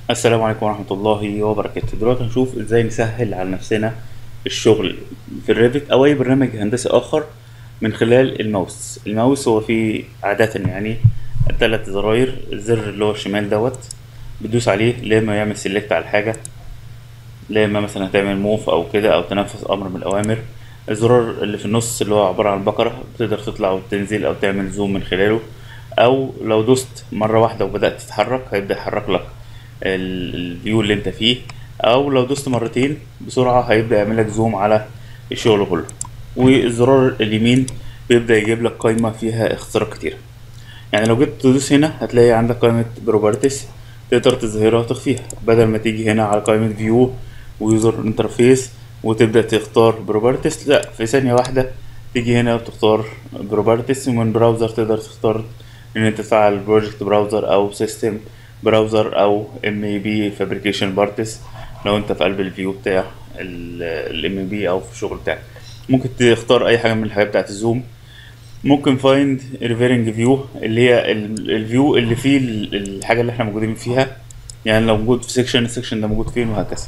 السلام عليكم ورحمة الله وبركاته دلوقتي هنشوف ازاي نسهل على نفسنا الشغل في الريفت او اي برنامج هندسي اخر من خلال الماوس الماوس هو فيه عادة يعني تلات زراير الزر اللي هو الشمال دوت بتدوس عليه لما يعمل سيلكت على الحاجة لما مثلا هتعمل موف او كده او تنفذ امر من الاوامر الزرار اللي في النص اللي هو عبارة عن بقرة بتقدر تطلع وتنزل او تعمل زوم من خلاله او لو دوست مرة واحدة وبدأت تتحرك هيبدأ يحرك لك ال- الفيو اللي انت فيه او لو دوست مرتين بسرعة هيبدأ يعمل لك زوم على الشغل كله والزرار اليمين بيبدأ يجيب لك قائمة فيها اختصارات كتيرة يعني لو جيت تدوس هنا هتلاقي عندك قائمة بروبرتيز تقدر تظهرها وتخفيها بدل ما تيجي هنا على قائمة فيو ويوزر انترفيس وتبدأ تختار بروبرتيز لا في ثانية واحدة تيجي هنا وتختار بروبرتيز ومن براوزر تقدر تختار ان انت تفعل بروجكت براوزر او سيستم براوزر او ام اي بي فابريكيشن بارتس لو انت في قلب الفيو بتاع الام اي بي او في الشغل بتاعك ممكن تختار اي حاجه من الحاجات بتاعت الزوم ممكن فايند ريفيرنج فيو اللي هي الفيو اللي فيه ال- الحاجه اللي احنا موجودين فيها يعني لو موجود في سيكشن السيكشن ده موجود فين وهكذا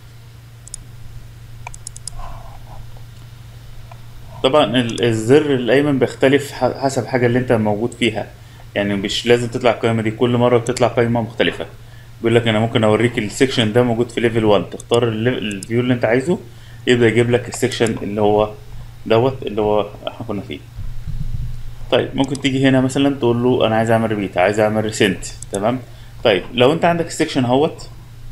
طبعا ال- الزر الايمن بيختلف ح- حسب الحاجه اللي انت موجود فيها يعني مش لازم تطلع القائمه دي كل مره بتطلع قائمه مختلفه بيقول لك انا ممكن اوريك السيكشن ده موجود في ليفل 1 تختار الليف- الفيو اللي انت عايزه يبدا يجيب لك السيكشن اللي هو دوت اللي هو احنا كنا فيه طيب ممكن تيجي هنا مثلا تقول له انا عايز اعمل ريبيت عايز اعمل ريسنت تمام طيب لو انت عندك السيكشن اهوت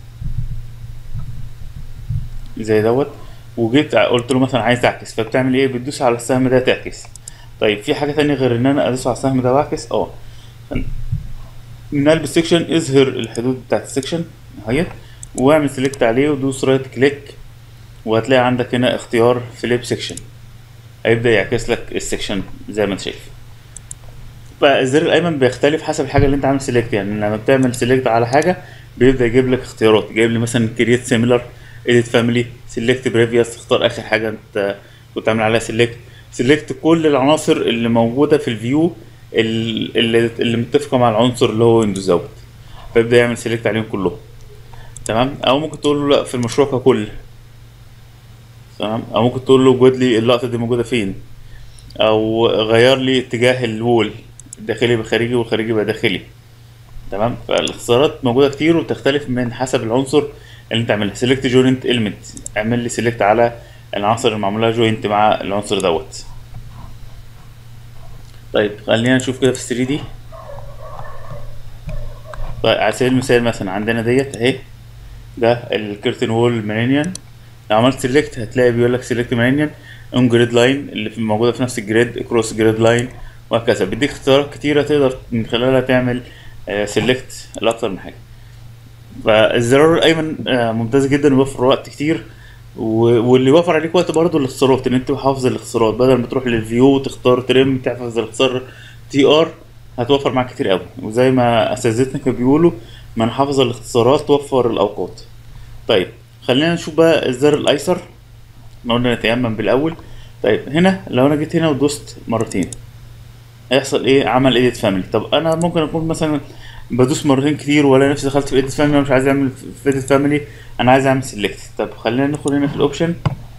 زي دوت وجيت قلت له مثلا عايز اعكس فبتعمل ايه بتدوس على السهم ده تعكس طيب في حاجه تانية غير ان انا ادوس على السهم ده واعكس اه من قلب السكشن اظهر الحدود بتاعت السكشن اهيت واعمل سيلكت عليه ودوس رايت كليك وهتلاقي عندك هنا اختيار فليب سكشن هيبدا يعكس لك السكشن زي ما انت شايف فالزر الايمن بيختلف حسب الحاجه اللي انت عامل سيلكت يعني لما بتعمل سيلكت على حاجه بيبدا يجيب لك اختيارات جايب لي مثلا كرييت سيميلر اديت فاميلي سيلكت بريفيوس تختار اخر حاجه انت كنت عامل عليها سيلكت سيلكت كل العناصر اللي موجوده في الفيو ال- اللي, اللي متفقه مع العنصر اللي هو ويندوز دوت فيبدا يعمل سيلكت عليهم كلهم تمام او ممكن تقول له لا في المشروع ككل تمام او ممكن تقول له جود لي اللقطه دي موجوده فين او غير لي اتجاه الوول الداخلي يبقى خارجي والخارجي يبقى داخلي تمام فالاختصارات موجوده كتير وتختلف من حسب العنصر اللي انت عاملها سيلكت جوينت المنت اعمل لي سيلكت على العناصر اللي معمول لها جوينت مع العنصر دوت طيب خلينا نشوف كده في 3 دي طيب على سبيل المثال مثلا عندنا ديت اهي ده الكيرتن وول مانيان لو عملت سيلكت هتلاقي بيقول لك سيلكت مانيان اون جريد لاين اللي في موجوده في نفس الجريد كروس جريد لاين وهكذا بيديك اختيارات كتيره تقدر من خلالها تعمل سيلكت لاكتر من حاجه فالزرار الايمن آه، ممتاز جدا ويوفر وقت كتير و- واللي يوفر عليك وقت برضه الاختصارات ان انت حافظ الاختصارات بدل ما تروح للفيو وتختار ترم تحفظ الاختصار تي ار هتوفر معاك كتير قوي وزي ما اساتذتنا كانوا بيقولوا من حافظ الاختصارات توفر الاوقات طيب خلينا نشوف بقى الزر الايسر احنا قلنا نتيمم بالاول طيب هنا لو انا جيت هنا ودوست مرتين هيحصل ايه عمل ايديت فاميلي طب انا ممكن اكون مثلا بدوس مرتين كتير ولا نفسي دخلت في ايديت فاميلي مش عايز اعمل في ايديت فاميلي انا عايز اعمل سيلكت طب خلينا ندخل هنا في الاوبشن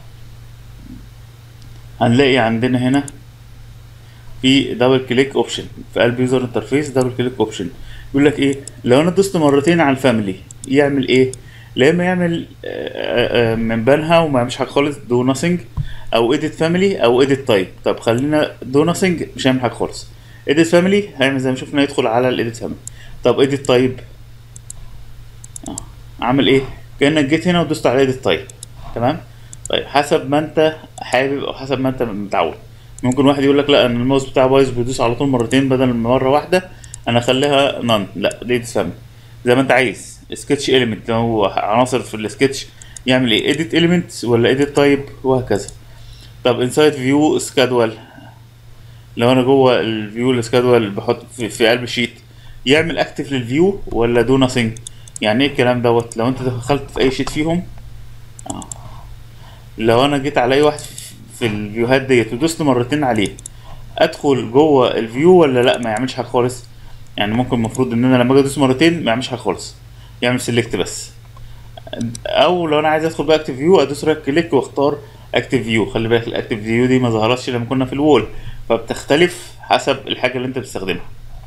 هنلاقي عندنا هنا في دبل كليك اوبشن في قلب يوزر انترفيس دبل كليك اوبشن بيقول لك ايه لو انا دوست مرتين على الفاميلي يعمل ايه لا اما يعمل آه، آه، من بانها وما يعملش حاجه خالص دو ناثينج او اديت فاميلي او اديت تايب طب خلينا دو ناثينج مش هيعمل حاجه خالص اديت فاميلي هيعمل زي ما شفنا يدخل على الاديت فاميلي طب اديت تايب اه عامل ايه كانك جيت هنا ودوست على اديت تايب تمام طيب حسب ما انت حابب او حسب ما انت متعود ممكن واحد يقول لك لا انا الماوس بتاعي بايظ بيدوس على طول مرتين بدل من مره واحده انا اخليها نان لا دي تفهم زي ما انت عايز سكتش اليمنت لو هو عناصر في السكتش يعمل ايه اديت اليمنت ولا اديت تايب وهكذا طب انسايد فيو سكادول لو انا جوه الفيو السكادول بحط في, في قلب الشيت يعمل اكتف للفيو ولا دو ناثينج يعني ايه الكلام دوت لو انت دخلت في اي شيت فيهم اه لو انا جيت على اي واحد في- في الفيوهات ديت ودوست مرتين عليه ادخل جوه الفيو ولا لا ما يعملش حاجه خالص يعني ممكن المفروض ان انا لما اجي ادوس مرتين ما يعملش حاجه خالص يعمل سيلكت بس او لو انا عايز ادخل بقى اكتف فيو ادوس رايت كليك واختار اكتف فيو خلي بالك الاكتف فيو دي ما ظهرتش لما كنا في الوول فبتختلف حسب الحاجه اللي انت بتستخدمها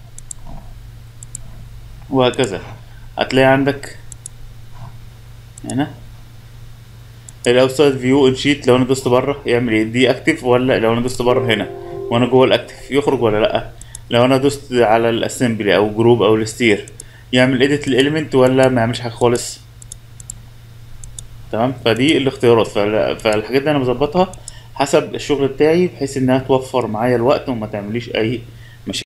وهكذا هتلاقي عندك هنا الاوتسايد فيو ان شيت لو انا دوست بره يعمل ايه دي اكتف ولا لو انا دوست بره هنا وانا جوه الاكتف يخرج ولا لا لو انا دوست على الاسمبلي او جروب او الستير يعمل اديت الاليمنت ولا ما يعملش حاجه خالص تمام فدي الاختيارات فال- فالحاجات دي انا بظبطها حسب الشغل بتاعي بحيث انها توفر معايا الوقت وما تعمليش اي